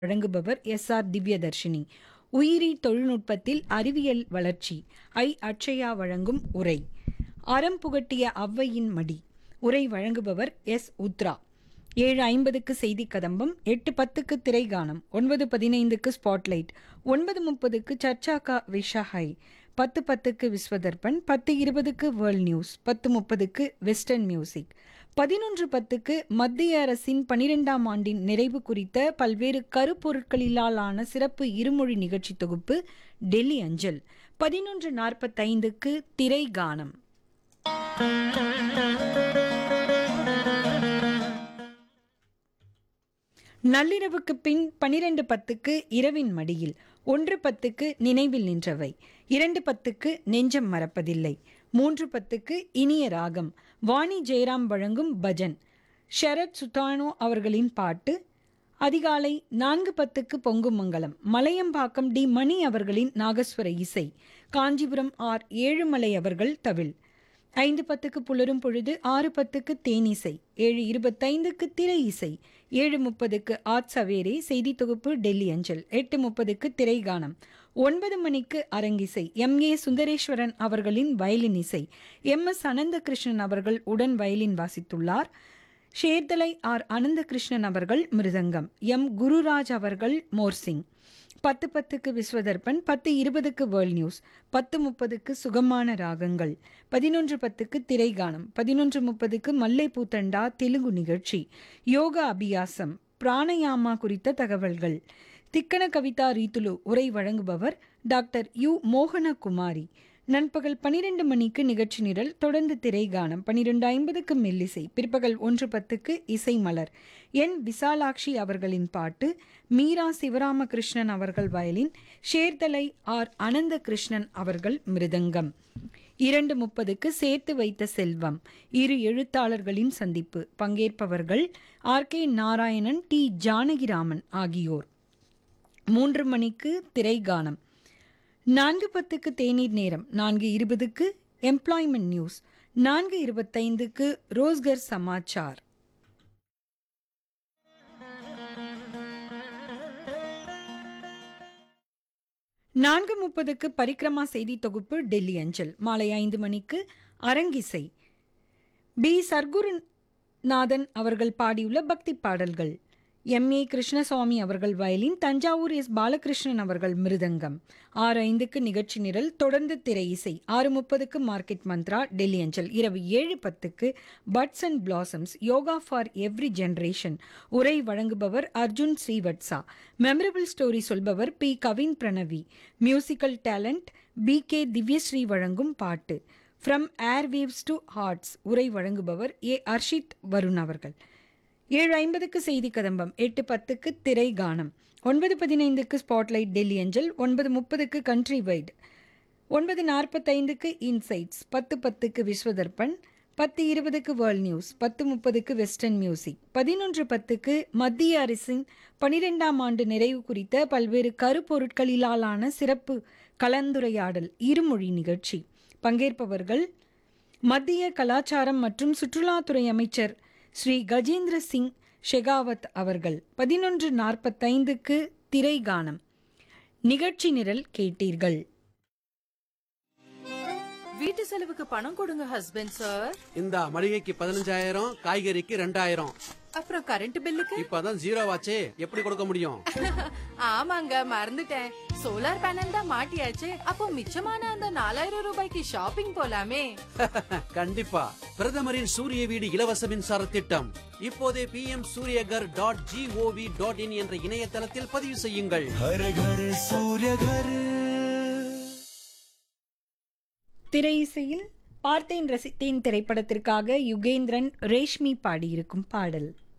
வழங்குபவர் S R Divyadharshini உயிரி தொழில்நுட்பத்தில் அறிவியல் வளர்ச்சி ஐ அட்சயா வழங்கும் உரை அறம் புகட்டிய ஔவையின் மடி உரை வழங்குபவர் எஸ் உத்ரா ஏழு ஐம்பதுக்கு செய்தி கதம்பம் எட்டு பத்துக்கு திரைகானம் ஒன்பது பதினைந்துக்கு ஸ்பாட்லைட் ஒன்பது முப்பதுக்கு சர்ச்சா கா விஷா ஹை பத்து பத்துக்கு விஸ்வதர்பன் பத்து இருபதுக்கு வேர்ல்ட் நியூஸ் பத்து முப்பதுக்கு வெஸ்டர்ன் மியூசிக் பதினொன்று பத்துக்கு மத்திய அரசின் பனிரெண்டாம் ஆண்டின் நிறைவு குறித்த பல்வேறு கருப்பொருட்களிலான சிறப்பு இருமொழி நிகழ்ச்சி தொகுப்பு டெல்லி அஞ்சல் பதினொன்று நாற்பத்தைந்துக்கு திரைகானம் நள்ளிரவுக்கு பின் பனிரெண்டு பத்துக்கு இரவின் மடியில் ஒன்று பத்துக்கு நினைவில் நின்றவை இரண்டு பத்துக்கு நெஞ்சம் மறப்பதில்லை மூன்று பத்துக்கு இனிய ராகம் வாணி ஜெயராம் வழங்கும் பஜன் ஷரத் சுத்தானோ அவர்களின் பாட்டு அதிகாலை நான்கு பத்துக்கு பொங்கும் மங்கலம் மலையம்பாக்கம் டி மணி அவர்களின் நாகஸ்வர இசை காஞ்சிபுரம் ஆர் ஏழுமலை அவர்கள் தவில் ஐந்து பத்துக்கு புலரும் பொழுது ஆறு பத்துக்கு தேனிசை ஏழு இருபத்தைந்துக்கு திரை இசை ஏழு முப்பதுக்கு ஆட் சவேரே செய்தி தொகுப்பு டெல்லி அஞ்சல் எட்டு முப்பதுக்கு திரைகானம் ஒன்பது மணிக்கு அரங்கிசை எம் ஏ சுந்தரேஸ்வரன் அவர்களின் வயலின் இசை எம் எஸ் அனந்தகிருஷ்ணன் அவர்கள் உடன் வயலின் வாசித்துள்ளார் ஷேர்தலை ஆர் அனந்தகிருஷ்ணன் அவர்கள் மிருதங்கம் எம் குருராஜ் அவர்கள் மோர்சிங் பத்து பத்துக்கு விஸ்வதர்பன் பத்து இருபதுக்கு வேர்ல்ட் நியூஸ் பத்து முப்பதுக்கு சுகமான ராகங்கள் பதினொன்று பத்துக்கு திரைகானம் பதினொன்று முப்பதுக்கு மல்லை பூத்தண்டா தெலுங்கு நிகழ்ச்சி யோகா அபியாசம் பிராணயாமா குறித்த தகவல்கள் திக்கன கவிதா ரீத்துலு உரை வழங்குபவர் டாக்டர் யு மோகனகுமாரி நண்பகல் பனிரெண்டு மணிக்கு நிகழ்ச்சி நிரல் தொடர்ந்து திரைகானம் பனிரெண்டு ஐம்பதுக்கு மெல்லிசை பிற்பகல் ஒன்று பத்துக்கு இசை மலர் என் விசாலாட்சி அவர்களின் பாட்டு மீரா சிவராமகிருஷ்ணன் அவர்கள் violin Shertallai R Ananthakrishnan அவர்கள் மிருதங்கம் இரண்டு முப்பதுக்கு சேர்த்து வைத்த செல்வம் இரு எழுத்தாளர்களின் சந்திப்பு பங்கேற்பவர்கள் R K Narayanan T Janakiraman ஆகியோர் மூன்று மணிக்கு திரைகானம் நான்கு பத்துக்கு தேநீர் நேரம் நான்கு இருபதுக்கு எம்ப்ளாய்மெண்ட் நியூஸ் நான்கு இருபத்தைந்துக்கு ரோஸ்கர் சமாச்சார் நான்கு முப்பதுக்கு பரிக்ரமா செய்தி தொகுப்பு டெல்லி அஞ்சல் மாலை ஐந்து மணிக்கு அரங்கிசை பி சர்க்குருநாதன் அவர்கள் பாடியுள்ள பக்தி பாடல்கள் எம் ஏ கிருஷ்ணசுவாமி அவர்கள் வயலின் தஞ்சாவூர் எஸ் பாலகிருஷ்ணன் அவர்கள் மிருதங்கம் ஆறு ஐந்துக்கு நிகழ்ச்சி நிரல் தொடர்ந்து திரை இசை ஆறு முப்பதுக்கு மார்க்கெட் மந்த்ரா டெல்லி அஞ்சல் இரவு ஏழு பத்துக்கு buds and blossoms yoga for every generation உரை வழங்குபவர் அர்ஜுன் ஸ்ரீவட்சா மெமரபிள் ஸ்டோரி சொல்பவர் P Kavin Pranavi musical talent P K Divyashree வழங்கும் பாட்டு ஃப்ரம் ஏர்வேவ்ஸ் டு ஹார்ட்ஸ் உரை வழங்குபவர் ஏ அர்ஷித் வருண் அவர்கள் ஏழு ஐம்பதுக்கு செய்தி கதம்பம் எட்டு பத்துக்கு திரை கானம் ஒன்பது பதினைந்துக்கு ஸ்பாட்லைட் டெல்லி அஞ்சல் ஒன்பது முப்பதுக்கு கண்ட்ரி வைட் ஒன்பது நாற்பத்தைந்துக்கு இன்சைட்ஸ் பத்து பத்துக்கு விஸ்வதர்பன் பத்து இருபதுக்கு வேர்ல்ட் நியூஸ் பத்து முப்பதுக்கு வெஸ்டர்ன் மியூசிக் பதினொன்று பத்துக்கு மத்திய அரசின் பனிரெண்டாம் ஆண்டு நிறைவு குறித்த பல்வேறு கருப்பொருட்களிலான சிறப்பு கலந்துரையாடல் இருமொழி நிகழ்ச்சி பங்கேற்பவர்கள் மத்திய கலாச்சாரம் மற்றும் சுற்றுலாத்துறை அமைச்சர் ஸ்ரீ கஜேந்திர சிங் ஷெகாவத் அவர்கள் பதினொன்று நாற்பத்தைந்துக்கு திரைகானம் நிகழ்ச்சி நிரல் கேட்டீர்கள் வீட்டு செலவுக்கு பணம் கொடுங்க ஹஸ்பண்ட் சார் இந்த மளிகைக்கு பதினஞ்சாயிரம் காய்கறிக்கு ரெண்டாயிரம் அப்புறம் கரண்ட் பில்லுக்கு இப்பதான் ஜீரோ ஆச்சே எப்படி கொடுக்க முடியும் ஆமாங்க மறந்துட்டேன் சோலார் பேனல் தான் மாட்டியாச்சு அப்போ மிச்சமான அந்த நாலாயிரம் ரூபாய்க்கு ஷாப்பிங் போலாமே கண்டிப்பா பிரதமரின் சூரிய வீடு இலவச மின்சார திட்டம் இப்போதே P M Suryaghar dot G O V dot in என்ற இணையதளத்தில் பதிவு செய்யுங்கள் हर घर सूर्य घर திரை இசையில் பார்த்தேன் ரசித்தேன் திரைப்படத்திற்காக யுகேந்திரன் ரேஷ்மி பாடியிருக்கும் பாடல்